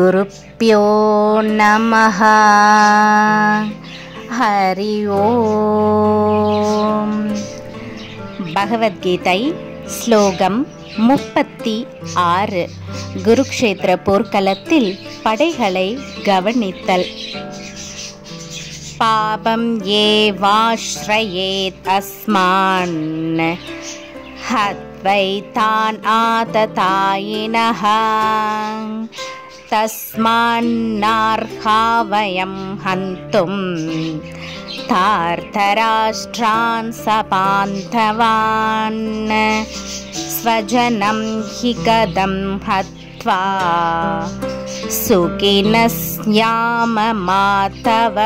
குருப்பியோ நமஹ ஹரி ஓம் பகவத்கீதை ஸ்லோகம் முப்பத்தி ஆறு குருக்ஷேத்திர போர்க்களத்தில் படைகளை கவனித்தல் பாபம் ஏவாஸ்ரயேத் அஸ்மான் हत्वैतान् आततायिनः तस्मान्नार्हा वयं हन्तुं तार्तराष्ट्रान् सपान्धवान् स्वजनं हि कदं हत्वा सुखिनः स्याम मातव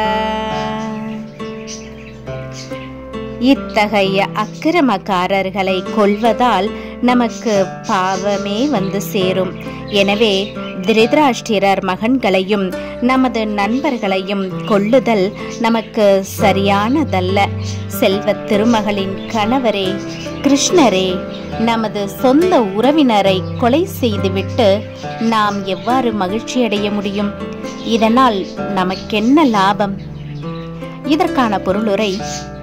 இத்தகைய அக்கிரமக்காரர்களை கொல்வதால் நமக்கு பாவமே வந்து சேரும் எனவே திருதராஷ்டிரர் மகன்களையும் நமது நண்பர்களையும் கொல்லுதல் நமக்கு சரியானதல்ல செல்வத் திருமகளின் கணவரே கிருஷ்ணரே நமது சொந்த உறவினரை கொலை செய்துவிட்டு நாம் எவ்வாறு மகிழ்ச்சியடைய முடியும் இதனால் நமக்கென்ன லாபம் இதற்கான பொருளுரை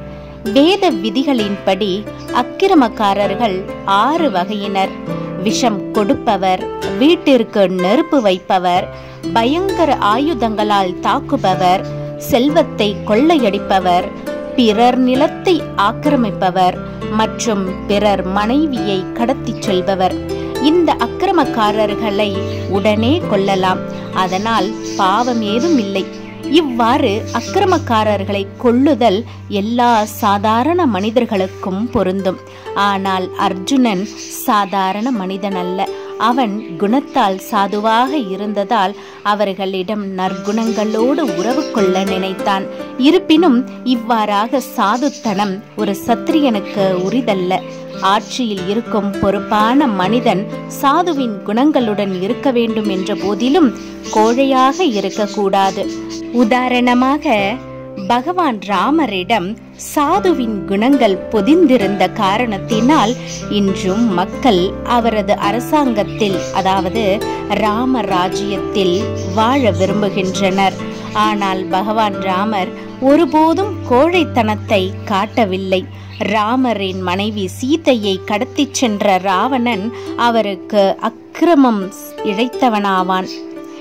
வேத விதிகளின்படி அக்கிரமக்காரர்கள் ஆறு வகையினர் விஷம் கொடுப்பவர் வீட்டிற்கு நெருப்பு வைப்பவர் பயங்கர ஆயுதங்களால் தாக்குபவர் செல்வத்தை கொள்ளையடிப்பவர் பிறர் நிலத்தை ஆக்கிரமிப்பவர் மற்றும் பிறர் மனைவியை கடத்திச் செல்பவர் இந்த அக்கிரமக்காரர்களை உடனே கொல்லலாம் அதனால் பாவம் ஏதும் இல்லை இவ்வாறு அக்கிரமக்காரர்களை கொள்ளுதல் எல்லா சாதாரண மனிதர்களுக்கும் பொருந்தும் ஆனால் அர்ஜுனன் சாதாரண மனிதன் அல்ல அவன் குணத்தால் சாதுவாக இருந்ததால் அவர்களிடம் நற்குணங்களோடு உறவு கொள்ள நினைத்தான் இருப்பினும் இவ்வாறாக சாதுத்தனம் ஒரு சத்திரியனுக்கு உரிதல்ல ஆட்சியில் இருக்கும் பொறுப்பான மனிதன் சாதுவின் குணங்களுடன் இருக்க வேண்டும் என்ற போதிலும் கோழையாக இருக்கக்கூடாது உதாரணமாக பகவான் ராமரிடம் சாதுவின் குணங்கள் பொதிந்திருந்த காரணத்தினால் இன்றும் மக்கள் அவரது அரசாங்கத்தில் அதாவது ராம ராஜ்யத்தில் வாழ விரும்புகின்றனர் ஆனால் பகவான் ராமர் ஒருபோதும் கோழைத்தனத்தை காட்டவில்லை ராமரின் மனைவி சீதையை கடத்திச் சென்ற ராவணன் அவருக்கு அக்கிரமம் இழைத்தவனாவான்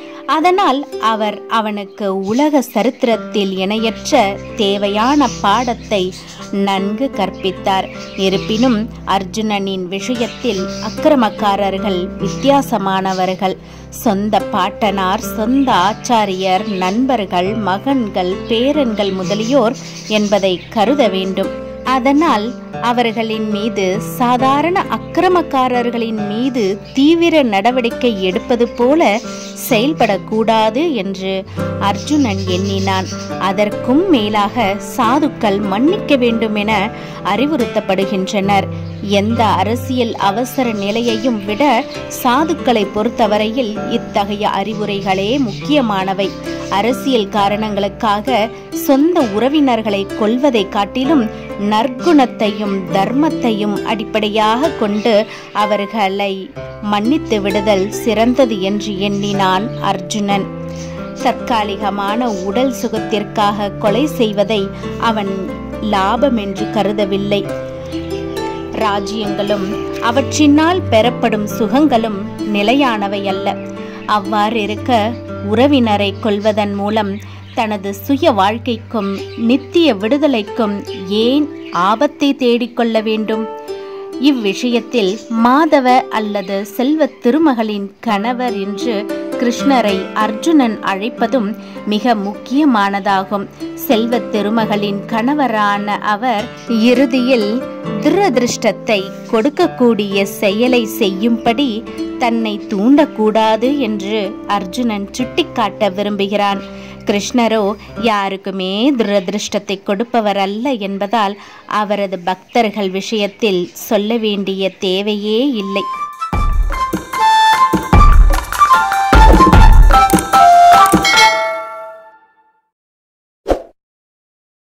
அதனால் அவர் அவனுக்கு உலக சரித்திரத்தில் இணையற்ற தேவையான பாடத்தை நன்கு கற்பித்தார் இருப்பினும் அர்ஜுனனின் விஷயத்தில் அக்கிரமக்காரர்கள் வித்தியாசமானவர்கள் சொந்த பாட்டனார் சொந்த ஆச்சாரியர் நண்பர்கள் மகன்கள் பேரன்கள் முதலியோர் என்பதை கருத வேண்டும் அதனால் அவர்களின் மீது சாதாரண அக்கிரமக்காரர்களின் மீது தீவிர நடவடிக்கை எடுப்பது போல செயல்படக்கூடாது என்று அர்ஜுனன் எண்ணினான் அதற்கும் மேலாக சாதுக்கள் மன்னிக்க வேண்டும் என அறிவுறுத்தப்படுகின்றனர் எந்த அரசியல் அவசர நிலையையும் விட சாதுக்களை பொறுத்தவரையில் இத்தகைய அறிவுரைகளே முக்கியமானவை அரசியல் காரணங்களுக்காக சொந்த உறவினர்களை கொல்வதை காட்டிலும் நற்குணத்தையும் தர்மத்தையும் அடிப்படையாக கொண்டு அவர்களை மன்னித்து விடுதல் சிறந்தது என்று எண்ணினான் அர்ஜுனன் தற்காலிகமான உடல் சுகத்திற்காக கொலை செய்வதை அவன் லாபம் என்று கருதவில்லை ராஜ்யங்களும் அவற்றினால் பெறப்படும் சுகங்களும் நிலையானவை அல்ல அவ்வாறு இருக்க உறவினரை கொல்வதன் மூலம் தனது சுய வாழ்க்கைக்கும் நித்திய விடுதலைக்கும் ஏன் ஆபத்தை தேடிக்கொள்ள வேண்டும் இவ்விஷயத்தில் மாதவ அல்லது செல்வ திருமகளின் கணவர் என்று கிருஷ்ணரை அர்ஜுனன் அழைப்பதும் மிக முக்கியமானதாகும் செல்வ திருமகளின் கணவரான அவர் இறுதியில் துரதிருஷ்டத்தை கொடுக்கக்கூடிய செயலை செய்யும்படி தன்னை தூண்டக்கூடாது என்று அர்ஜுனன் சுட்டிக்காட்ட விரும்புகிறான் கிருஷ்ணரோ யாருக்குமே துரதிருஷ்டத்தை கொடுப்பவர் அல்ல என்பதால் அவரது பக்தர்கள் விஷயத்தில் சொல்ல வேண்டிய தேவையே இல்லை